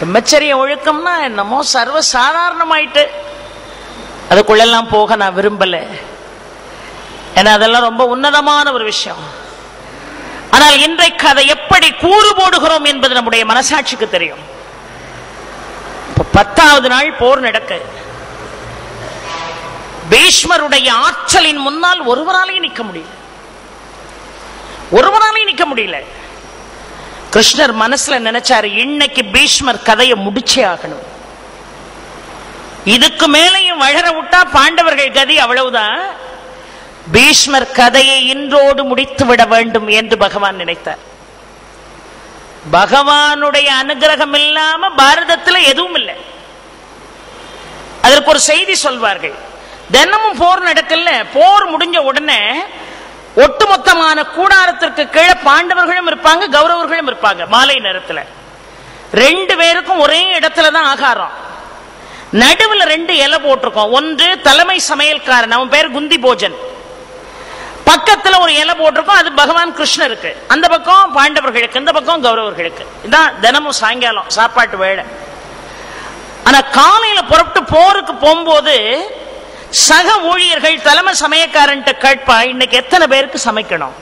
பிரம்மச்சரிய ஒழுக்கம்னா என்னமோ சர்வ சாதாரணமாயிட்டு அதுக்குள்ளெல்லாம் போக நான் விரும்பல ஏன்னா அதெல்லாம் ரொம்ப உன்னதமான ஒரு விஷயம் ஆனால் இன்றைக்கு அதை எப்படி கூறு போடுகிறோம் என்பது நம்முடைய மனசாட்சிக்கு தெரியும் இப்ப பத்தாவது நாள் போர் நடக்க பீஷ்மருடைய ஆற்றலின் முன்னால் ஒருவராலையும் நிற்க முடியல ஒருவராலையும் நிற்க முடியல கிருஷ்ணர் மனசுல நினைச்சாரு இன்னைக்கு பீஷ்மர் கதையை முடிச்சே ஆகணும் இதுக்கு மேலையும் வளர விட்டா பாண்டவர்கள் கதி அவ்வளவுதான் பீஷ்மர் கதையை இன்றோடு முடித்து விட வேண்டும் என்று பகவான் நினைத்தார் பகவானுடைய அனுகிரகம் இல்லாம பாரதத்துல எதுவும் இல்லை அதற்கு ஒரு செய்தி சொல்வார்கள் தினமும் போர் நடக்கல போர் முடிஞ்ச உடனே ஒட்டுமொத்தமான கூடாரத்திற்கு கீழே பாண்டவர்களும் இருப்பாங்க கௌரவர்களும் இருப்பாங்க மாலை நேரத்துல ரெண்டு பேருக்கும் ஒரே இடத்துல தான் ஆகாரம் நடுவுல ரெண்டு இலை போட்டிருக்கோம் ஒன்று தலைமை சமையல்காரன் அவன் பேர் குந்தி போஜன் பக்கத்துல ஒரு இலை போட்டிருக்கோம் அது பகவான் கிருஷ்ணருக்கு அந்த பக்கம் பாண்டவர்களுக்கு இந்த பக்கம் கௌரவர்களுக்கு இதான் தினமும் சாயங்காலம் சாப்பாட்டு வேலை ஆனா காலையில புறப்பட்டு போருக்கு போகும்போது சக ஊழியர்கள் தலைமை சமயக்காரன்ட்ட கேட்பா இன்னைக்கு எத்தனை பேருக்கு சமைக்கணும்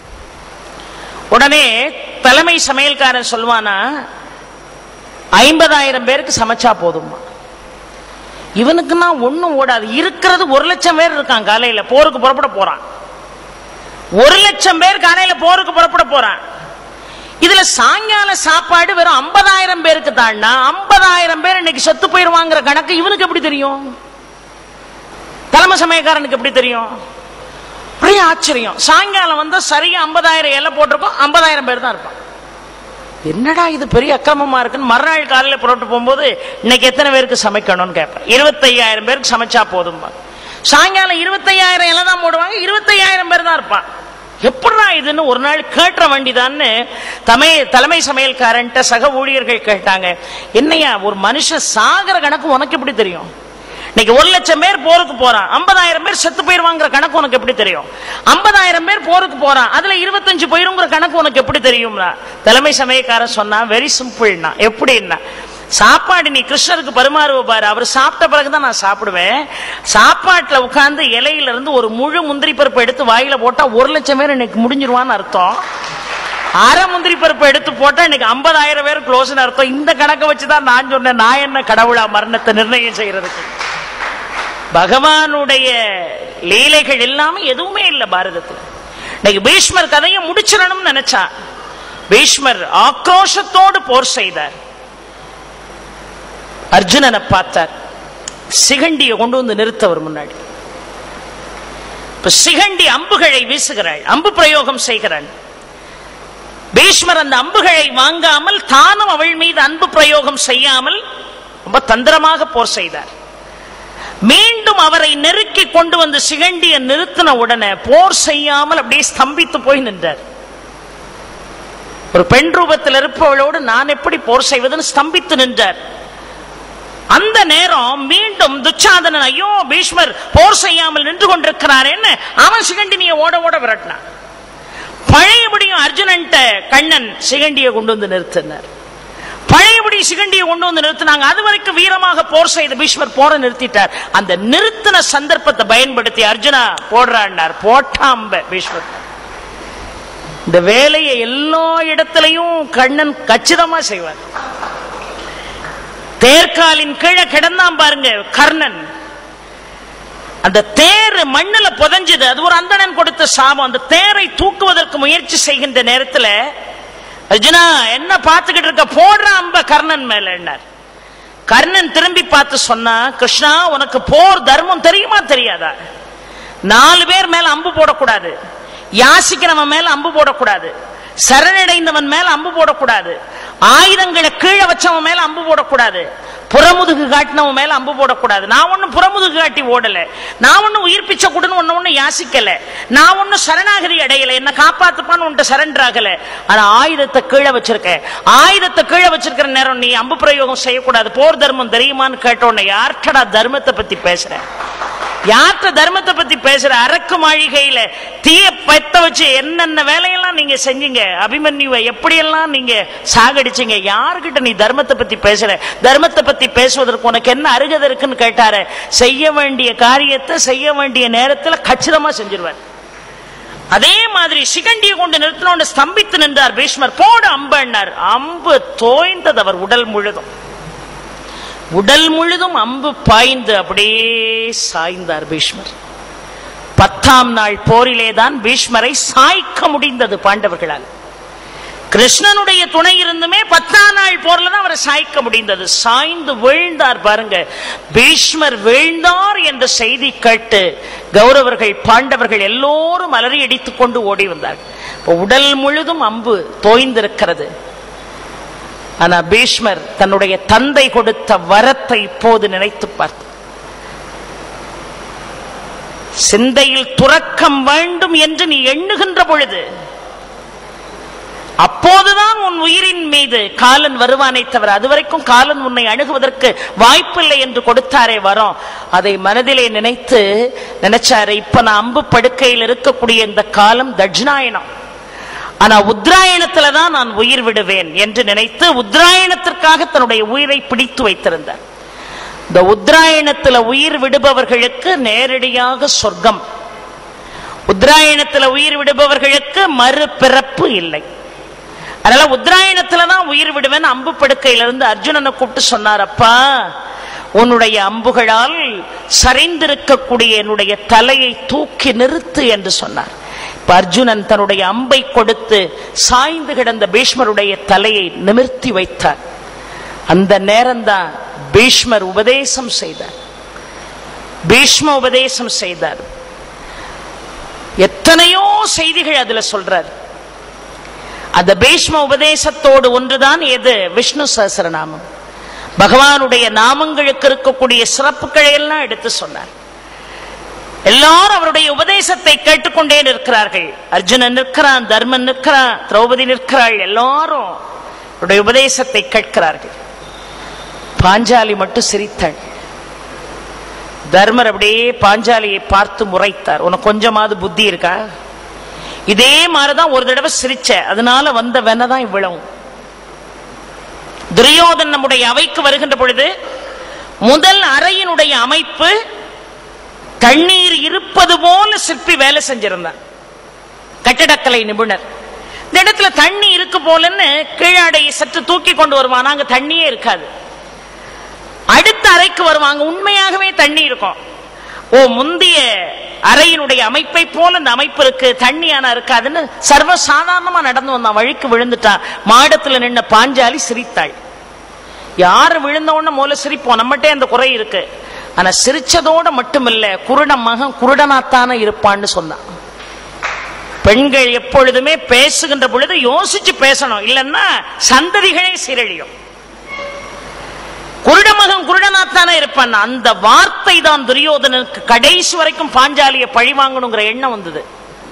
உடனே தலைமை சமையல்காரன் சொல்வானா ஐம்பதாயிரம் பேருக்கு சமைச்சா போதுமா இவனுக்குன்னா ஒண்ணும் ஓடாது இருக்கிறது ஒரு லட்சம் பேர் இருக்கான் காலையில போருக்கு புறப்பட போறான் ஒரு லட்சம் பேர் காலையில போருக்கு புறப்பட போறான் இதுல சாயங்கால சாப்பாடு வெறும் ஐம்பதாயிரம் பேருக்கு தாண்டா ஐம்பதாயிரம் பேர் இன்னைக்கு செத்து போயிருவாங்கிற கணக்கு இவனுக்கு எப்படி தெரியும் தலைமை சமயக்காரனுக்கு எப்படி தெரியும் ஒரே ஆச்சரியம் சாயங்காலம் வந்து சரியா ஐம்பதாயிரம் இலை போட்டிருக்கோம் ஐம்பதாயிரம் பேர் தான் இருப்பான் என்னடா இது பெரிய அக்கிரமமா இருக்குன்னு மறுநாள் காலையில புறப்பட்டு போகும்போது இன்னைக்கு எத்தனை பேருக்கு சமைக்கணும்னு கேட்பேன் இருபத்தையாயிரம் பேருக்கு சமைச்சா போதும் சாயங்காலம் இருபத்தையாயிரம் இலை தான் போடுவாங்க இருபத்தையாயிரம் பேர் தான் இருப்பான் எப்படா இதுன்னு ஒரு நாள் கேட்டுற வண்டிதான்னு தமை தலைமை சமையல்காரன்ட்ட சக ஊழியர்கள் கேட்டாங்க என்னையா ஒரு மனுஷன் சாகர கணக்கு உனக்கு எப்படி தெரியும் இன்னைக்கு ஒரு லட்சம் பேர் போருக்கு போறான் ஐம்பதாயிரம் பேர் செத்து போயிருவாங்கிற கணக்கு உனக்கு எப்படி தெரியும் ஐம்பதாயிரம் பேர் போருக்கு போறான் அதுல இருபத்தஞ்சு போயிருங்கிற கணக்கு உனக்கு எப்படி தெரியும்னா தலைமை சமயக்காரன் சொன்னா வெரி சிம்பிள்னா எப்படின்னா சாப்பாடு நீ கிருஷ்ணருக்கு பரிமாறுவ பாரு அவர் சாப்பிட்ட பிறகுதான் நான் சாப்பிடுவேன் சாப்பாட்டுல உட்கார்ந்து இலையில இருந்து ஒரு முழு முந்திரி பருப்பு எடுத்து வாயில போட்டா ஒரு லட்சம் பேர் இன்னைக்கு முடிஞ்சிருவான்னு அர்த்தம் அரை முந்திரி பருப்பு எடுத்து போட்டா இன்னைக்கு ஐம்பதாயிரம் பேர் க்ளோஸ் அர்த்தம் இந்த கணக்கை வச்சுதான் நான் சொன்னேன் நான் என்ன கடவுளா மரணத்தை நிர்ணயம் செய்யறதுக்கு பகவானுடைய லீலைகள் எல்லாமே எதுவுமே இல்லை பாரதத்தில் இன்னைக்கு பீஷ்மர் கதையை முடிச்சிடணும்னு நினைச்சா பீஷ்மர் ஆக்ரோஷத்தோடு போர் செய்தார் அர்ஜுனனை பார்த்தார் சிகண்டியை கொண்டு வந்து நிறுத்தவர் முன்னாடி இப்ப சிகண்டி அம்புகளை வீசுகிறாள் அம்பு பிரயோகம் செய்கிறாள் பீஷ்மர் அந்த அம்புகளை வாங்காமல் தானும் அவள் மீது அன்பு பிரயோகம் செய்யாமல் ரொம்ப தந்திரமாக போர் செய்தார் மீண்டும் அவரை நெருக்கி கொண்டு வந்து சிகண்டிய நிறுத்தின உடனே போர் செய்யாமல் அப்படியே ஸ்தம்பித்து போய் நின்றார் ஒரு பெண் ரூபத்தில் இருப்பவளோடு நான் எப்படி போர் செய்வதுன்னு ஸ்தம்பித்து நின்றார் அந்த நேரம் மீண்டும் துச்சாதனன் ஐயோ பீஷ்மர் போர் செய்யாமல் நின்று கொண்டிருக்கிறார் என்ன அவன் சிகண்டினிய ஓட ஓட விரட்டினான் பழையபடியும் அர்ஜுனன்ட்ட கண்ணன் சிகண்டியை கொண்டு வந்து நிறுத்தினார் பழையபடி சிகண்டியை கொண்டு வந்து நிறுத்தினாங்க அது வரைக்கும் வீரமாக போர் செய்த பீஷ்மர் போரை நிறுத்திட்டார் அந்த நிறுத்தின சந்தர்ப்பத்தை பயன்படுத்தி அர்ஜுனா போடுறான்னார் போட்டாம்ப பீஷ்மர் இந்த வேலையை எல்லா இடத்திலையும் கண்ணன் கச்சிதமா செய்வார் தேர்காலின் கீழே கிடந்தான் பாருங்க கர்ணன் அந்த தேர் மண்ணுல புதஞ்சது அது ஒரு அந்தணன் கொடுத்த சாபம் அந்த தேரை தூக்குவதற்கு முயற்சி செய்கின்ற நேரத்தில் அர்ஜுனா என்ன பார்த்துக்கிட்டு இருக்க போடுற அம்ப கர்ணன் மேல என்னார் கர்ணன் திரும்பி பார்த்து சொன்னா கிருஷ்ணா உனக்கு போர் தர்மம் தெரியுமா தெரியாதா நாலு பேர் மேல அம்பு போடக்கூடாது யாசிக்கிறவன் மேல அம்பு போடக்கூடாது சரணடைந்தவன் மேல அம்பு போடக்கூடாது ஆயுதங்களை கீழே வச்சவன் மேல அம்பு போடக்கூடாது புறமுதுகு காட்டினவன் மேல அம்பு போடக்கூடாது நான் ஒன்னும் புறமுதுகு காட்டி ஓடல நான் ஒன்னும் உயிர் பிச்சை கொடுன்னு ஒன்னு ஒண்ணு யாசிக்கல நான் ஒன்னும் சரணாகதி அடையல என்ன காப்பாத்துப்பான்னு உன்ட்டு சரண்டர் ஆகல ஆனா ஆயுதத்தை கீழே வச்சிருக்கேன் ஆயுதத்தை கீழே வச்சிருக்கிற நேரம் நீ அம்பு பிரயோகம் செய்யக்கூடாது போர் தர்மம் தெரியுமான்னு கேட்ட உடனே யார்டா தர்மத்தை பத்தி பேசுறேன் யார்கிட்ட தர்மத்தை பத்தி பேசுற அரக்கு மாளிகையில தீய பத்த வச்சு என்னென்ன வேலையெல்லாம் நீங்க செஞ்சீங்க அபிமன்யுவை எப்படியெல்லாம் நீங்க சாகடிச்சீங்க யாருக்கிட்ட நீ தர்மத்தை பத்தி பேசுற தர்மத்தை பத்தி பேசுவதற்கு உனக்கு என்ன அருகதை இருக்குன்னு கேட்டாரு செய்ய வேண்டிய காரியத்தை செய்ய வேண்டிய நேரத்துல கச்சிதமா செஞ்சிருவார் அதே மாதிரி சிகண்டியை கொண்டு நிறுத்தினோன்னு ஸ்தம்பித்து நின்றார் பீஷ்மர் போடு அம்பன்னார் அம்பு தோய்ந்தது அவர் உடல் முழுதும் உடல் முழுதும் அம்பு பாய்ந்து அப்படியே சாய்ந்தார் பீஷ்மர் பத்தாம் நாள் போரிலேதான் பீஷ்மரை சாய்க்க முடிந்தது பாண்டவர்களால் கிருஷ்ணனுடைய துணை இருந்துமே பத்தாம் நாள் போர்ல தான் அவரை சாய்க்க முடிந்தது சாய்ந்து வீழ்ந்தார் பாருங்க பீஷ்மர் வீழ்ந்தார் என்ற செய்தி கேட்டு கௌரவர்கள் பாண்டவர்கள் எல்லோரும் அலறி அடித்துக் கொண்டு ஓடி வந்தார்கள் இப்ப உடல் முழுதும் அம்பு தோய்ந்திருக்கிறது ஆனா பீஷ்மர் தன்னுடைய தந்தை கொடுத்த வரத்தை இப்போது நினைத்து பார்த்து சிந்தையில் துறக்கம் வேண்டும் என்று நீ எண்ணுகின்ற பொழுது அப்போதுதான் உன் உயிரின் மீது காலன் வருவானே தவிர அதுவரைக்கும் காலன் உன்னை அணுகுவதற்கு வாய்ப்பில்லை என்று கொடுத்தாரே வரோம் அதை மனதிலே நினைத்து நினைச்சாரு இப்ப நான் அம்பு படுக்கையில் இருக்கக்கூடிய இந்த காலம் தட்சிணாயனம் ஆனா உத்ராயணத்துல தான் நான் உயிர் விடுவேன் என்று நினைத்து உத்ராயணத்திற்காக தன்னுடைய உயிரை பிடித்து வைத்திருந்தார் இந்த உத்ராயணத்துல உயிர் விடுபவர்களுக்கு நேரடியாக சொர்க்கம் உத்ராயணத்துல உயிர் விடுபவர்களுக்கு மறுபிறப்பு இல்லை அதனால உத்ராயணத்துல தான் உயிர் விடுவேன் அம்பு படுக்கையிலிருந்து அர்ஜுனனை கூப்பிட்டு சொன்னார் அப்பா உன்னுடைய அம்புகளால் சரிந்திருக்கக்கூடிய என்னுடைய தலையை தூக்கி நிறுத்து என்று சொன்னார் இப்ப அர்ஜுனன் தன்னுடைய அம்பை கொடுத்து சாய்ந்து கிடந்த பீஷ்மருடைய தலையை நிமிர்த்தி வைத்தார் அந்த நேரம்தான் பீஷ்மர் உபதேசம் செய்தார் பீஷ்ம உபதேசம் செய்தார் எத்தனையோ செய்திகள் அதுல சொல்றார் அந்த பீஷ்ம உபதேசத்தோடு ஒன்றுதான் எது விஷ்ணு சஹஸ்ரநாமம் பகவானுடைய நாமங்களுக்கு இருக்கக்கூடிய சிறப்புகளை எல்லாம் எடுத்து சொன்னார் எல்லாரும் அவருடைய உபதேசத்தை கேட்டுக்கொண்டே நிற்கிறார்கள் அர்ஜுனன் நிற்கிறான் தர்மன் நிற்கிறான் திரௌபதி நிற்கிறாள் எல்லாரும் அவருடைய உபதேசத்தை கேட்கிறார்கள் பாஞ்சாலி மட்டும் சிரித்தாள் தர்மர் அப்படியே பாஞ்சாலியை பார்த்து முறைத்தார் உனக்கு கொஞ்சமாவது புத்தி இருக்கா இதே மாதிரிதான் ஒரு தடவை சிரிச்ச அதனால வந்த வெனதான் இவ்வளவு துரியோதன் நம்முடைய அவைக்கு வருகின்ற பொழுது முதல் அறையினுடைய அமைப்பு தண்ணீர் இருப்பது போல சிற்பி வேலை செஞ்சிருந்தார் கட்டடக்கலை நிபுணர் இந்த இடத்துல தண்ணி இருக்கு போலன்னு கீழாடையை சற்று தூக்கி கொண்டு வருவான் அங்க தண்ணியே இருக்காது அடுத்த அறைக்கு வருவாங்க உண்மையாகவே தண்ணி இருக்கும் ஓ முந்தைய அறையினுடைய அமைப்பை போல இந்த அமைப்பு இருக்கு தண்ணி ஆனா இருக்காதுன்னு சர்வ சாதாரணமா நடந்து வந்தான் வழிக்கு விழுந்துட்டான் மாடத்துல நின்ன பாஞ்சாலி சிரித்தாள் யாரு விழுந்த உடனே மூல சிரிப்போம் நம்மகிட்டே அந்த குறை இருக்கு ஆனா சிரிச்சதோட மட்டுமில்ல குருட மகன் குருடனாத்தானே இருப்பான்னு சொன்னான் பெண்கள் எப்பொழுதுமே பேசுகின்ற பொழுது யோசிச்சு பேசணும் இல்லைன்னா சந்ததிகளே சீரழியும் குருடமகன் குருடனாத்தானே இருப்பான் அந்த வார்த்தை தான் துரியோதனனுக்கு கடைசி வரைக்கும் பாஞ்சாலியை பழி வாங்கணுங்கிற எண்ணம் வந்தது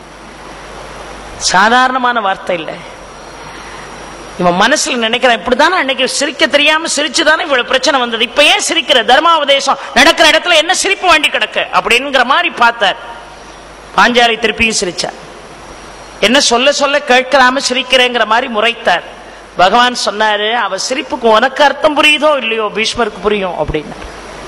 சாதாரணமான வார்த்தை இல்லை இவன் மனசுல நினைக்கிறான் இப்படிதானே அன்னைக்கு சிரிக்க தெரியாம சிரிச்சுதானே இவ்வளவு பிரச்சனை வந்தது இப்ப ஏன் சிரிக்கிற தர்மாவதேசம் நடக்கிற இடத்துல என்ன சிரிப்பு வேண்டி கிடக்கு அப்படிங்கிற மாதிரி பார்த்தார் பாஞ்சாலி திருப்பியும் சிரிச்சார் என்ன சொல்ல சொல்ல கேட்கலாம சிரிக்கிறேங்கிற மாதிரி முறைத்தார் பகவான் சொன்னாரு அவ சிரிப்புக்கு உனக்கு அர்த்தம் புரியுதோ இல்லையோ பீஷ்மருக்கு புரியும் அப்படின்னார்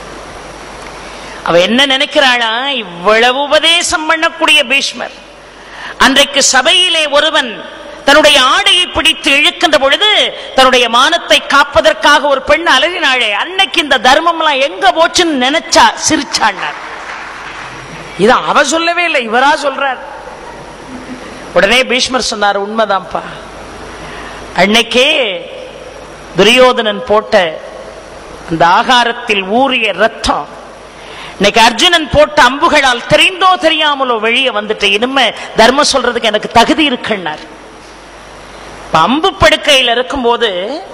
அவ என்ன நினைக்கிறாளா இவ்வளவு உபதேசம் பண்ணக்கூடிய பீஷ்மர் அன்றைக்கு சபையிலே ஒருவன் தன்னுடைய ஆடையை பிடித்து இழுக்கின்ற பொழுது தன்னுடைய மானத்தை காப்பதற்காக ஒரு பெண் அலறினாளே அன்னைக்கு இந்த தர்மம் எல்லாம் எங்க போச்சுன்னு நினைச்சா சிரிச்சான்னார் இது அவ சொல்லவே இல்லை இவரா சொல்றார் உடனே பீஷ்மர் சொன்னார் உண்மைதான்ப்பா அன்னைக்கே துரியோதனன் போட்ட அந்த ஆகாரத்தில் ஊறிய ரத்தம் இன்னைக்கு அர்ஜுனன் போட்ட அம்புகளால் தெரிந்தோ தெரியாமலோ வெளியே வந்துட்டு இனிமே தர்மம் சொல்றதுக்கு எனக்கு தகுதி இருக்குன்னார் இப்ப அம்பு படுக்கையில் இருக்கும்போது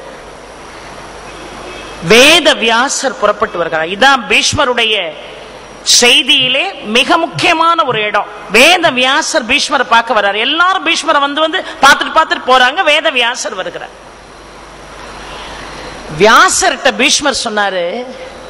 வேத வியாசர் புறப்பட்டு வருகிறார் இதான் பீஷ்மருடைய செய்தியிலே மிக முக்கியமான ஒரு இடம் வேத வியாசர் பீஷ்மரை பார்க்க வர்றார் எல்லாரும் பீஷ்மரை வந்து வந்து பார்த்துட்டு பார்த்துட்டு போறாங்க வேத வியாசர் வருகிறார் வியாசர்கிட்ட பீஷ்மர் சொன்னாரு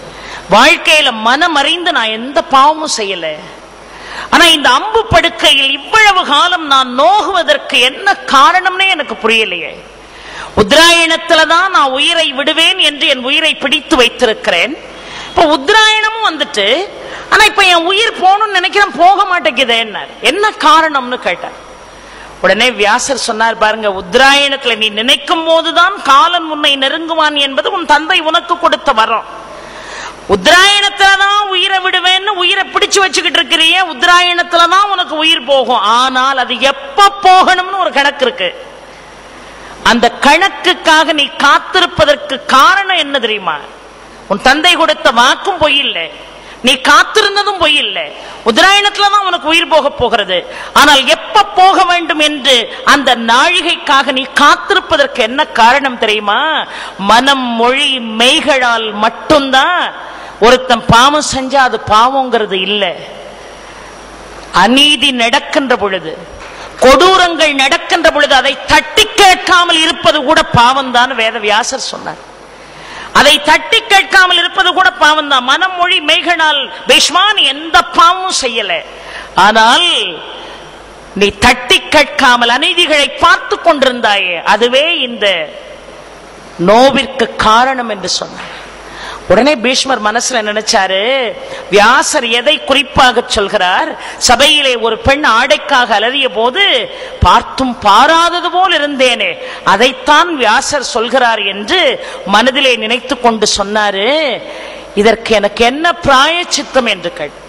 வாழ்க்கையில மனம் அறிந்து நான் எந்த பாவமும் செய்யல ஆனா இந்த அம்பு படுக்கையில் இவ்வளவு காலம் நான் நோகுவதற்கு என்ன காரணம்னே எனக்கு புரியலையே உத்தராயணத்துல தான் நான் உயிரை விடுவேன் என்று என் உயிரை பிடித்து வைத்திருக்கிறேன் இப்ப உத்தராயணமும் வந்துட்டு ஆனா இப்ப என் உயிர் போகணும்னு நினைக்கிறேன் போக மாட்டேங்குதே என்ன காரணம்னு கேட்டார் உடனே வியாசர் சொன்னார் பாருங்க உத்தராயணத்துல நீ நினைக்கும் போதுதான் காலன் உன்னை நெருங்குவான் என்பது உன் தந்தை உனக்கு கொடுத்த வரம் உத்தராயணத்துலதான் உயிரை விடுவேன்னு உயிரை பிடிச்சு வச்சுக்கிட்டு இருக்கிறிய உத்தராயணத்துலதான் உனக்கு உயிர் போகும் ஆனால் அது எப்ப போகணும்னு ஒரு கணக்கு இருக்கு அந்த கணக்குக்காக நீ காத்திருப்பதற்கு காரணம் என்ன தெரியுமா உன் தந்தை கொடுத்த வாக்கும் பொய் இல்லை நீ காத்திருந்ததும் பொய் இல்லை உத்தராயணத்துல தான் உனக்கு உயிர் போக போகிறது ஆனால் எப்ப போக வேண்டும் என்று அந்த நாழிகைக்காக நீ காத்திருப்பதற்கு என்ன காரணம் தெரியுமா மனம் மொழி மெய்களால் மட்டும்தான் ஒருத்தன் பாவம் செஞ்சா அது பாவங்கிறது இல்லை அநீதி நடக்கின்ற பொழுது கொடூரங்கள் நடக்கின்ற பொழுது அதை தட்டி கேட்காமல் இருப்பது கூட பாவம் தான் வேத வியாசர் சொன்னார் அதை தட்டி கேட்காமல் இருப்பது கூட பாவம் தான் மனம் மொழி மெய்களால் பீஷ்மான் எந்த பாவமும் செய்யல ஆனால் நீ தட்டி கேட்காமல் அநீதிகளை பார்த்து கொண்டிருந்தாயே அதுவே இந்த நோவிற்கு காரணம் என்று சொன்னார் உடனே பீஷ்மர் மனசுல நினைச்சாரு வியாசர் எதை குறிப்பாக சொல்கிறார் சபையிலே ஒரு பெண் ஆடைக்காக அலறிய போது பார்த்தும் பாராதது போல் இருந்தேனே அதைத்தான் வியாசர் சொல்கிறார் என்று மனதிலே நினைத்து கொண்டு சொன்னாரு இதற்கு எனக்கு என்ன பிராயச்சித்தம் என்று கேட்டு